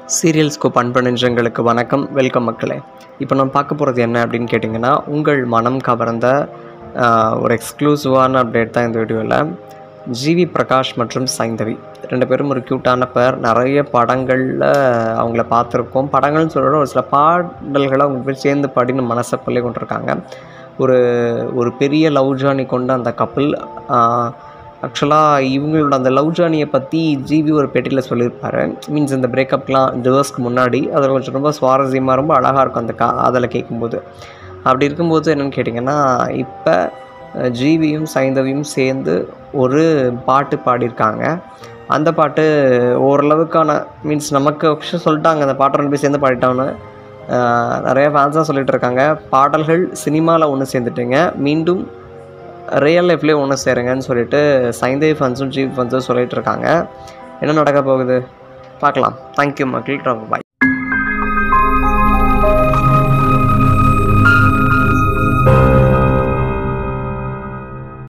serial scope அன்பு நெஞ்சங்களுக்கு வணக்கம் வெல்கம் மக்களே இப்போ நம்ம பார்க்க போகிறது என்ன அப்படின்னு கேட்டிங்கன்னா உங்கள் மனம் கவர்ந்த ஆஹ், ஒரு எக்ஸ்க்ளூசிவான அப்டேட் தான் இந்த வீடியோவில் ஜிவி பிரகாஷ் மற்றும் சைந்தவி ரெண்டு பேரும் ஒரு க்யூட்டான பேர் நிறைய படங்களில் அவங்கள பார்த்துருக்கோம் படங்கள்னு சொல்கிற ஒரு சில பாடல்களை அவங்க பேர் சேர்ந்து பாடின்னு மனசை பள்ளி கொண்டிருக்காங்க ஒரு ஒரு பெரிய லவ் ஜானி கொண்ட அந்த கப்பல் ஆக்சுவலாக இவங்களோட அந்த லவ் ஜானியை பற்றி ஜிவி ஒரு பேட்டியில் சொல்லியிருப்பாரு மீன்ஸ் இந்த பிரேக்கப்லாம் டிவோர்ஸ்க்கு முன்னாடி அது கொஞ்சம் ரொம்ப சுவாரஸ்யமாக ரொம்ப அழகாக இருக்கும் அந்த கா அதில் கேட்கும்போது அப்படி இருக்கும்போது என்னென்னு கேட்டிங்கன்னா இப்போ ஜிவியும் சைந்தவியும் சேர்ந்து ஒரு பாட்டு பாடியிருக்காங்க அந்த பாட்டு ஓரளவுக்கான மீன்ஸ் நமக்கு actually சொல்லிட்டாங்க அந்த பாட்டை ரெண்டு பேர் சேர்ந்து பாடிட்டோன்னு ஆஹ் நிறைய ஃபேன்ஸாக சொல்லிட்டு இருக்காங்க பாடல்கள் சினிமாவில் ஒன்று சேர்ந்துட்டீங்க மீண்டும் ரியல் லைஃப்லேயே ஒன்று சேருங்கன்னு சொல்லிட்டு சைந்தவி ஃபன்ஸும் ஜிவி ஃபன்ஸும் சொல்லிட்டு இருக்காங்க என்ன நடக்க போகுது பார்க்கலாம் தேங்க்யூ மக்கள் ரொம்ப பாய்